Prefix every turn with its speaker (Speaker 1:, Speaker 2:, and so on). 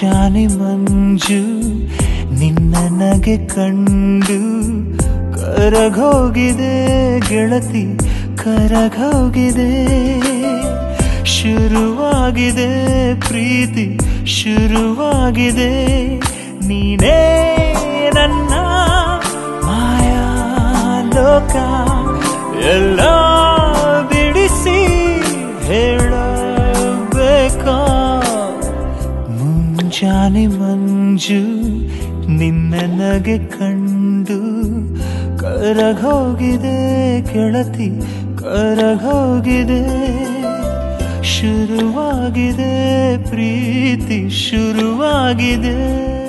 Speaker 1: ಮುಂಜಾನೆ ಮಂಜು ನಿನ್ನ ನಗೆ ಕಂಡು ಕರಗೋಗಿದೆ ಗೆಳತಿ ಕರಗೋಗಿದೆ ಶುರುವಾಗಿದೆ ಪ್ರೀತಿ ಶುರುವಾಗಿದೆ ನೀನೇ ನನ್ನ ಮಾಯಾ ಲೋಕ ಎಲ್ಲ ಬಿಡಿಸಿ ಹೇಳಬೇಕಾ ಮುಂಜಾನೆ ಮಂಜು ನಿನ್ನ ನಗೆ ಕಂಡು ಕರಗೋಗಿದೆ ಗೆಳತಿ ಕರಗೋಗಿದೆ ಶುರುವಾಗಿದೆ ಪ್ರೀತಿ ಶುರುವಾಗಿದೆ